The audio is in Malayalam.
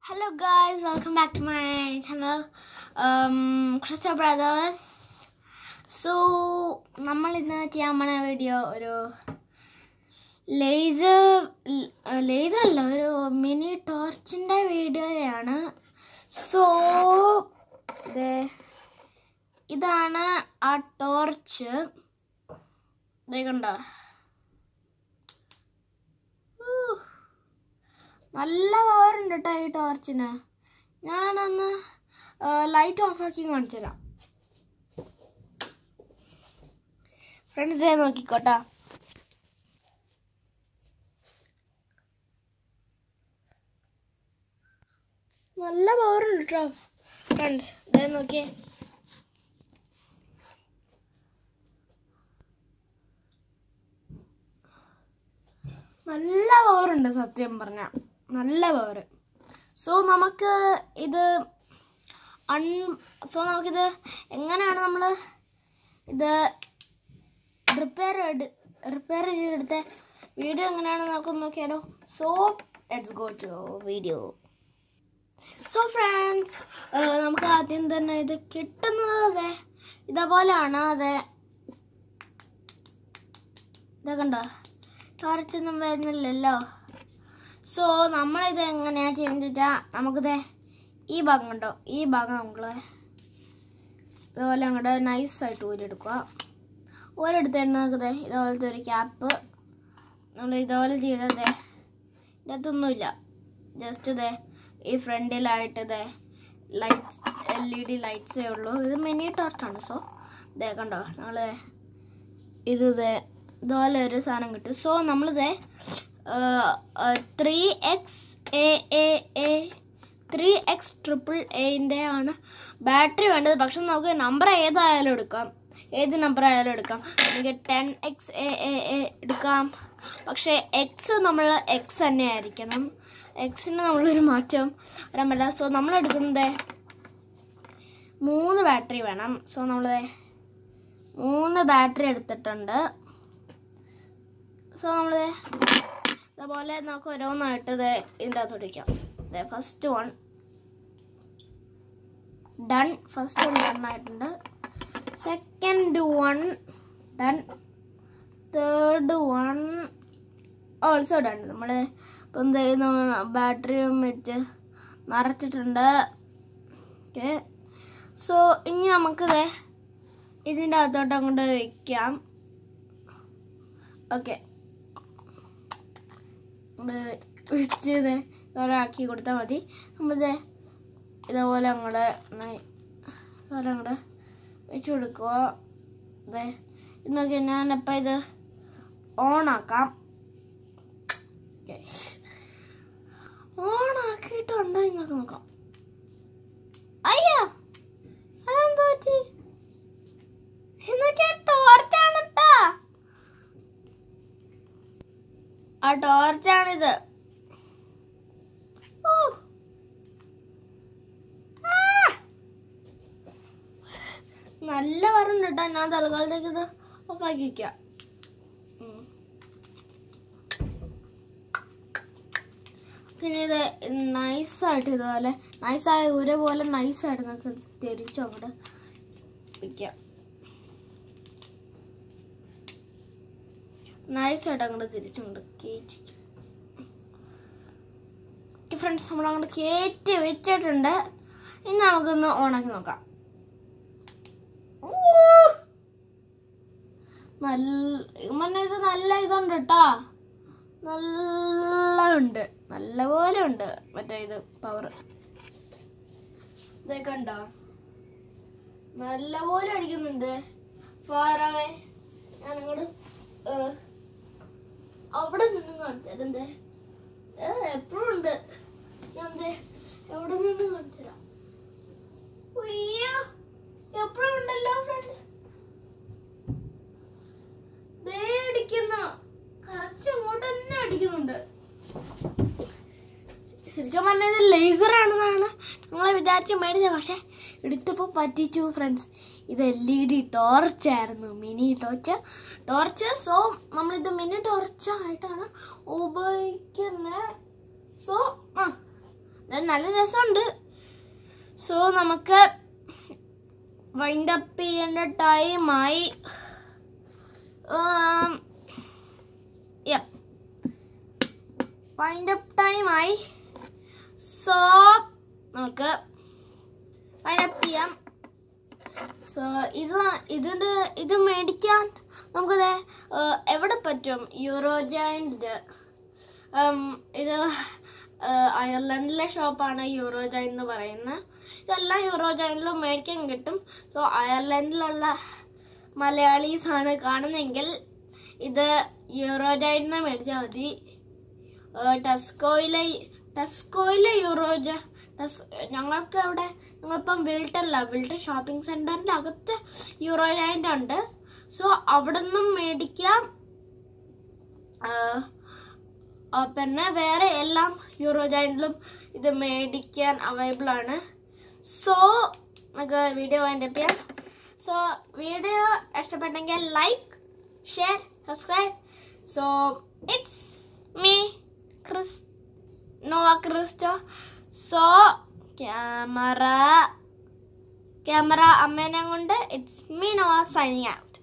Hello guys, welcome back to my channel, um, Krista Brothers. So, നമ്മൾ ഇന്ന് ചെയ്യാൻ പോണ വീഡിയോ ഒരു ലേസർ ലേസർ അല്ല ഒരു മിനി ടോർച്ചിൻ്റെ വീഡിയോയാണ് സോ ഇതാണ് ആ ടോർച്ച് കണ്ടോ ഊ. നല്ല പവർ ഉണ്ട് കേട്ടോ ഈ ടോർച്ചിന് ഞാനൊന്ന് ലൈറ്റ് ഓഫ് ആക്കി കാണിച്ചു തരാം ഫ്രണ്ട്സ് നോക്കിക്കോട്ടാ നല്ല പവർ ഉണ്ട് കേട്ടോ ഫ്രണ്ട്സ് ഇതേ നോക്കിയേ നല്ല പവർ ഉണ്ട് സത്യം പറഞ്ഞ നല്ല പവർ സോ നമുക്ക് ഇത് അൺ സോ നമുക്കിത് എങ്ങനെയാണ് നമ്മൾ ഇത് റിപ്പയർ റിപ്പയർ ചെയ്തെടുത്ത വീഡിയോ എങ്ങനെയാണെന്ന് നമുക്ക് നോക്കിയാലോ so let's go to video so friends നമുക്ക് ആദ്യം തന്നെ ഇത് കിട്ടുന്നത് അതെ ഇതേപോലെയാണ് അതെ ഇതൊക്കെ ഉണ്ടോ ടോർച്ചൊന്നും വരുന്നില്ലല്ലോ സോ നമ്മളിത് എങ്ങനെയാ ചെയ്യുന്നത് നമുക്കിത് ഈ ഭാഗം കണ്ടോ ഈ ഭാഗം നമ്മൾ ഇതുപോലെ അങ്ങോട്ട് നൈസായിട്ട് ഊരെടുക്കുക ഊരെടുത്ത് തന്നെ നമുക്കിത് ഇതുപോലത്തെ ഒരു ക്യാപ്പ് നമ്മൾ ഇതുപോലെ ചെയ്തത് ഇതിനകത്തൊന്നുമില്ല ജസ്റ്റ് ഇതേ ഈ ഫ്രണ്ടിലായിട്ട് ഇതേ ലൈറ്റ്സ് എൽ ഇ ഡി ലൈറ്റ്സേ ഉള്ളൂ ഇത് മിനി ടോർച്ചാണ് സോ ഇതേ കണ്ടോ നമ്മൾ ഇത് ഇതേ ഇതുപോലെ ഒരു സാധനം കിട്ടും സോ നമ്മളിത് three X A A A three X triple എന്റെ ആണ് ബാറ്ററി വേണ്ടത് പക്ഷെ നമുക്ക് നമ്പർ ഏതായാലും എടുക്കാം ഏത് നമ്പർ ആയാലും എടുക്കാം എനിക്ക് ten X A A A എടുക്കാം പക്ഷേ എക്സ് നമ്മൾ എക്സ് തന്നെ ആയിരിക്കണം എക്സിന് നമ്മളൊരു മാറ്റം വരാൻ പറ്റില്ല സോ നമ്മൾ എടുക്കുന്നത് മൂന്ന് ബാറ്ററി വേണം സോ നമ്മൾ മൂന്ന് ബാറ്ററി എടുത്തിട്ടുണ്ട് സോ നമ്മൾ ഇതേപോലെ നമുക്ക് ഓരോന്നായിട്ട് ഇത് ഇതിൻ്റെ അകത്തോട്ട് വയ്ക്കാം ഇതേ first one done first one done ആയിട്ടുണ്ട് second one done third one also done നമ്മൾ ഇപ്പം എന്ത് ചെയ്യുന്നു ബാറ്ററിയും വെച്ച് നിറച്ചിട്ടുണ്ട് ഓക്കെ സോ ഇനി നമുക്കിത് ഇതിൻ്റെ അകത്തോട്ട് അങ്ങോട്ട് വയ്ക്കാം ഓക്കെ വെച്ച് ഇത് ഇതുപോലെ ആക്കി കൊടുത്താൽ മതി നമ്മളിത് ഇതേപോലെ അങ്ങോട്ട് ഇതുപോലെ അങ്ങോട്ട് വെച്ച് കൊടുക്കുക അതെ ഇന്നൊക്കെ ഞാനിപ്പോൾ ഇത് ഓണാക്കാം ഓണാക്കിയിട്ടുണ്ടോ എന്നൊക്കെ നോക്കാം അയ്യോ അതെന്താ പറ്റി എന്നൊക്കെ ടോർച്ചാണ് കേട്ടാ ആ ടോർച്ചാണിത് ഓ ആ. നല്ല പറഞ്ഞു കേട്ടോ ഞാൻ തൽക്കാലത്തേക്ക് ഇത് ഓഫാക്കി വയ്ക്കാം ഉം. പിന്നെ ഇത് നൈസായിട്ട് ഇതുപോലെ നൈസായ ഉര പോലെ നൈസായിട്ട് നമുക്ക് തിരിച്ചു അങ്ങോട്ട് വയ്ക്കാം നൈസായിട്ട് അങ്ങോട്ട് തിരിച്ചങ്ങോട്ട് കയറ്റി ഫ്രണ്ട്സ് നമ്മൾ അങ്ങോട്ട് കയറ്റി വെച്ചിട്ടുണ്ട് ഇനി നമുക്കൊന്ന് ഓണാക്കി നോക്കാം ഊ. നല്ല ഇത് നല്ല ഇതുണ്ട് കേട്ടാ നല്ല ഉണ്ട് നല്ല പോലെ ഉണ്ട് മറ്റേ ഇത് പവർ ഇതൊക്കെ ഉണ്ടോ നല്ല പോലെ അടിക്കുന്നുണ്ട് ഫാറവേ ഞാൻ അങ്ങോട്ട് അവിടെ നിന്ന് കാണിച്ചത് എപ്പോഴും ഉണ്ട് ഞാൻ ദേ എവിടെ നിന്ന് കാണിച്ചുതരാം അയ്യോ എപ്പോഴും ഉണ്ടല്ലോ ഫ്രണ്ട്സ് ദേ അടിക്കുന്ന കറക്റ്റ് അങ്ങോട്ട് തന്നെ അടിക്കുന്നുണ്ട് ശരിക്കും പറഞ്ഞാൽ ഇത് ലേസർ ആണെന്നാണ് ഞങ്ങൾ വിചാരിച്ച് മേടിച്ചത് പക്ഷെ എടുത്തപ്പോൾ പറ്റിച്ചു ഫ്രണ്ട്സ് ഇത് എൽ ഇ ഡി ടോർച്ച് ആയിരുന്നു മിനി ടോർച്ച് ടോർച്ച് സോ നമ്മളിത് മിനി ടോർച്ച് ആയിട്ടാണ് ഉപയോഗിക്കുന്നത് സോ ആ ഇത് നല്ല രസമുണ്ട് സോ നമുക്ക് വൈൻഡ് അപ്പ് ചെയ്യേണ്ട ടൈമായി വൈൻഡ് അപ്പ് ടൈമായി സോ നമുക്ക് വൈൻഡ് അപ്പ് ചെയ്യാം സോ ഇത് ഇതിന്റെ ഇത് മേടിക്കാൻ നമുക്കത് എവിടെ പറ്റും യൂറോജൈൻസ് ഇത് ഏഹ്, അയർലൻഡിലെ ഷോപ്പാണ് യൂറോജൈൻ എന്ന് പറയുന്നത് ഇതെല്ലാം യൂറോജൈനിലും മേടിക്കാൻ കിട്ടും സോ അയർലൻഡിലുള്ള മലയാളീസ് ആണ് കാണുന്നെങ്കിൽ ഇത് യൂറോജൈനിന്ന് മേടിച്ചാൽ മതി ഏഹ്, ടെസ്കോയിലെ ടെസ്കോയിലെ യൂറോജ ടെസ് ഞങ്ങൾക്ക് അവിടെ ഞങ്ങളിപ്പം വിൽട്ടല്ല വിൽട്ടൺ ഷോപ്പിംഗ് സെന്ററിന്റെ അകത്ത് യൂറോ ജയന്റ് ഉണ്ട് സോ അവിടെ നിന്നും മേടിക്കാം ആഹ്, ആ, പിന്നെ വേറെ എല്ലാം യൂറോ ജയന്റിലും ഇത് മേടിക്കാൻ അവൈലബിൾ ആണ് സോ നമുക്ക് വീഡിയോ വൈൻഡപ്പ് ചെയ്യാം സോ വീഡിയോ ഇഷ്ടപ്പെട്ടെങ്കിൽ like share subscribe so it's me Chris Nova Christo so camera camera അമ്മേനെ കൊണ്ട് it's me Nova signing out